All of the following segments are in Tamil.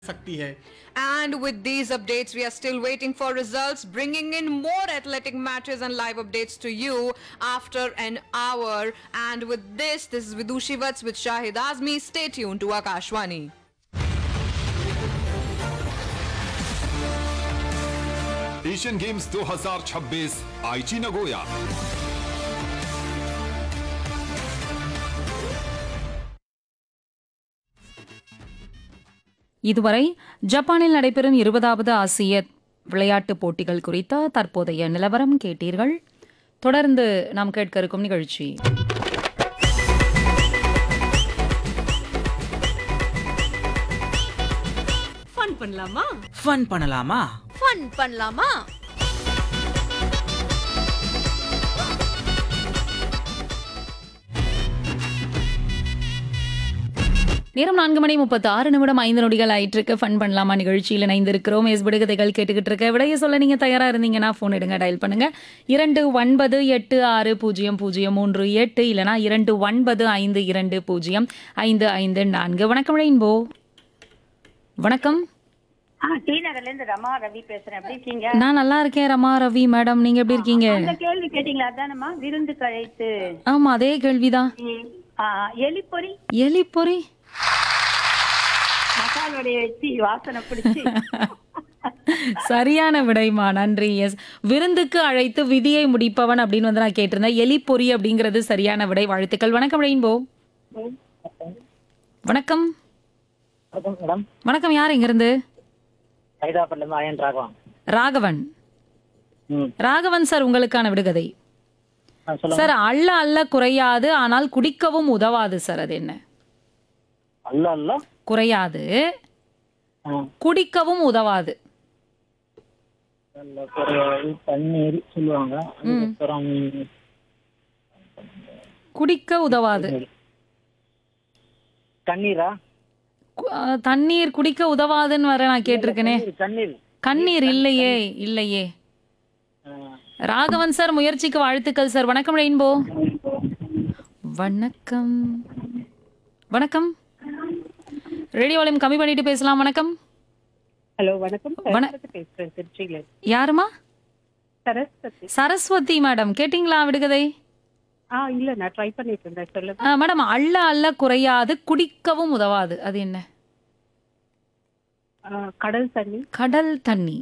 सकती है And with these updates, we are still waiting for results, bringing in more athletic matches and live updates to you after an hour. And with this, this is Vidushi Vats with Shahid Azmi. Stay tuned to Akashwani. Asian games 2026 Aichi Nagoya இதுவரை ஜப்பானில் நடைபெறும் இருபதாவது ஆசிய விளையாட்டுப் போட்டிகள் குறித்த தற்போதைய நிலவரம் கேட்டீர்கள் தொடர்ந்து நாம் கேட்க இருக்கும் நிகழ்ச்சி ஃபன் பண்ணலாமா ஃபன் பண்ணலாமா ஃபன் பண்ணலாமா நேரம் நான்கு மணி முப்பத்தி ஆறு நிமிடம் ஐந்து நொடிகள் ஆயிட்டிருக்கு ஃபன் பண்ணலாமா நிகழ்ச்சியில் இணைந்திருக்கிறோம் எஸ் விடுகதைகள் கேட்டுக்கிட்டு இருக்க விடைய சொல்ல நீங்க தயாரா இருந்தீங்கன்னா ஃபோன் எடுங்க டயல் பண்ணுங்க இரண்டு ஒன்பது எட்டு ஆறு பூஜ்ஜியம் பூஜ்ஜியம் மூன்று எட்டு இல்லனா இரண்டு ஒன்பது ஐந்து இரண்டு பூஜ்ஜியம் ஐந்து ஐந்து நான்கு வணக்கம் ரெயின்போ வணக்கம் ஆ டி நகர்ல இருந்து ரமா ரவி பேசுறேன் எப்படி இருக்கீங்க நான் நல்லா இருக்கேன் ரமா ரவி மேடம் நீங்க எப்படி இருக்கீங்க அந்த கேள்வி கேட்டீங்களா அதானம்மா விருந்து கழைத்து ஆமா அதே கேள்விதான் ஆ, எலிப்பொறி எலிப்பொறி மசால் வடையை வச்சு வாசனை பிடிச்சி சரியான விடைமா நன்றி எஸ் விருந்துக்கு அழைத்து விதியை முடிப்பவன் அப்படின்னு வந்து நான் கேட்டிருந்தேன் எலிப்பொறி அப்படிங்கிறது சரியான விடை வாழ்த்துக்கள் வணக்கம் ரெயின்போ வணக்கம் மேடம் வணக்கம் யார் இங்கிருந்து ஹைதராபாத்ல இருந்து அயன் ராகவன் ராகவன் ம் ராகவன் சார் உங்களுக்கான விடுகதை ஆ, சொல்லுங்க சார் அள்ள அள்ள குறையாது ஆனால் குடிக்கவும் உதவாது சார் அது என்ன அல்ல அல்ல குறையாது ஆ, குடிக்கவும் உதவாது அல்ல குறையாது தண்ணீர் சொல்லுவாங்க அதுக்கப்புறம் குடிக்க உதவாது தண்ணீரா கு- ஆ, தண்ணீர் குடிக்க உதவாதுன்னு வர நான் கேட்டிருக்கேனே தண்ணீர் கண்ணீர் இல்லையே இல்லையே ஆ, ராகவன் சார் முயற்சிக்கு வாழ்த்துக்கள் சார் வணக்கம் ரெயின்போ வணக்கம் வணக்கம் ரேடியோ வால்யூம் கம்மி பண்ணிட்டு பேசலாம் வணக்கம் ஹலோ வணக்கம் வண- பேசுறேன் திருச்சியில யாருமா சரஸ்வதி சரஸ்வதி மேடம் கேட்டிங்களா விடுகதை ஆ இல்ல நான் ட்ரை பண்ணிட்டு இருந்தேன் சொல்லுங்க ஆ, மேடம் அள்ள அள்ள குறையாது குடிக்கவும் உதவாது அது என்ன ஆ, கடல் தண்ணி கடல் தண்ணி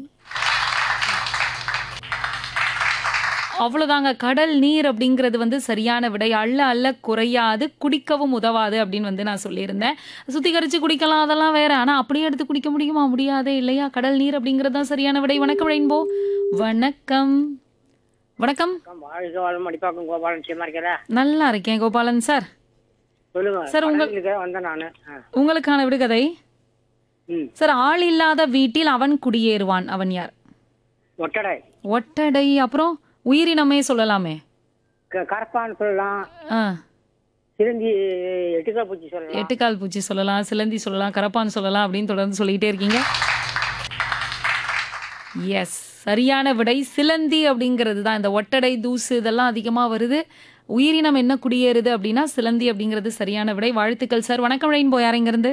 அவ்வளவுதாங்க கடல் நீர் அப்படிங்கிறது வந்து சரியான விடை அள்ள அள்ள குறையாது குடிக்கவும் உதவாது அப்படின்னு வந்து நான் சொல்லியிருந்தேன் சுத்திகரிச்சு குடிக்கலாம் அதெல்லாம் வேற ஆனா அப்படியே எடுத்து குடிக்க முடியுமா முடியாதே இல்லையா கடல் நீர் அப்படிங்கிறது தான் சரியான விடை வணக்கம் ரெயின்போ வணக்கம் வணக்கம் வாழ்க வளம் அடிப்பாக்கம் கோபாலன் நிச்சயமா இருக்கிறா நல்லா இருக்கேன் கோபாலன் சார் சொல்லுங்க சார், உங்க- கடலுக்கு வந்தேன் நானு ஆ, உங்களுக்கான விடுகதை ம் சார் ஆள் இல்லாத வீட்டில் அவன் குடியேறுவான் அவன் யார் ஒட்டடை ஒட்டடை அப்புறம் உயிரினமே சொல்லலாமே க- கரப்பான் சொல்லலாம் ஆ சிலந்தி எட்டுக்கா பூச்சி சொல்லலாம் எட்டுக்கால் பூச்சி சொல்லலாம் சிலந்தி சொல்லலாம் கரப்பான் சொல்லலாம் அப்படின்னு தொடர்ந்து சொல்லிக்கிட்டே இருக்கீங்க எஸ் சரியான விடை சிலந்தி அப்படிங்கிறது தான் இந்த ஒட்டடை தூசு இதெல்லாம் அதிகமாக வருது உயிரினம் என்ன குடியேறுது அப்படின்னா சிலந்தி அப்படிங்கிறது சரியான விடை வாழ்த்துக்கள் சார் வணக்கம் ரெயின்போ யாரைங்கிருந்து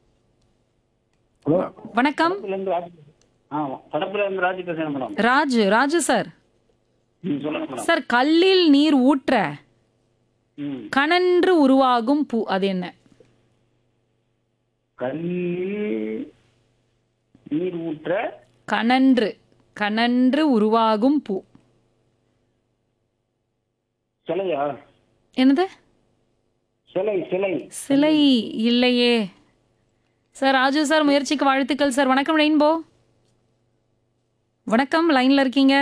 வணக்கம் தடப்புல இருந்து ராஜி பேசுறேன் மேடம் ராஜு ராஜு சார் சொல்லுங்க மேடம் சார் கல்லில் நீர் ஊற்ற ம் கனன்று உருவாகும் பூ அது என்ன கல்லில் நீர் ஊற்ற கனன்று கனன்று உருவாகும் பூ சிலையா என்னது சிலை சிலை சிலை இல்லையே சார் ராஜு சார் முயற்சிக்கு வாழ்த்துக்கள் சார் வணக்கம் ரெயின்போ வணக்கம் லைன்ல இருக்கீங்க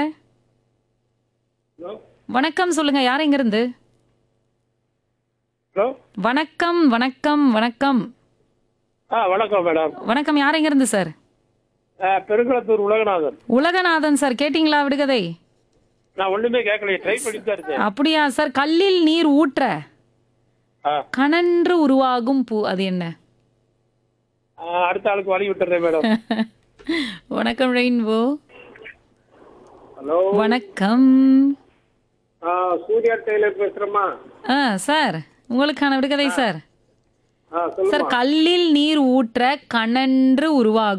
வணக்கம் சொல்லுங்க யார் எங்க இருந்து ஹலோ வணக்கம் வணக்கம் வணக்கம் ஆ வணக்கம் மேடம் வணக்கம் யார் எங்க இருந்து சார் பெருங்குளத்தூர் உலகநாதன் உலகநாதன் சார் கேட்டிங்களா விடுகதை நான் ஒண்ணுமே கேட்கலையே ட்ரை பண்ணிட்டு தான் இருக்கேன் அப்படியா சார் கல்லில் நீர் ஊற்ற ஆ, கனன்று உருவாகும் பூ அது என்ன ஆ, அடுத்த ஆளுக்கு வழி விட்டுறேன் மேடம் வணக்கம் ரெயின்போ ஹலோ வணக்கம் ஆ, சூர்யா டெய்லர் பேசுறேம்மா ஆ சார் உங்களுக்கான விடுகதை சார் ஆ சொல்லுமா சார் கல்லில் நீர் ஊற்ற கனன்று உருவாகும்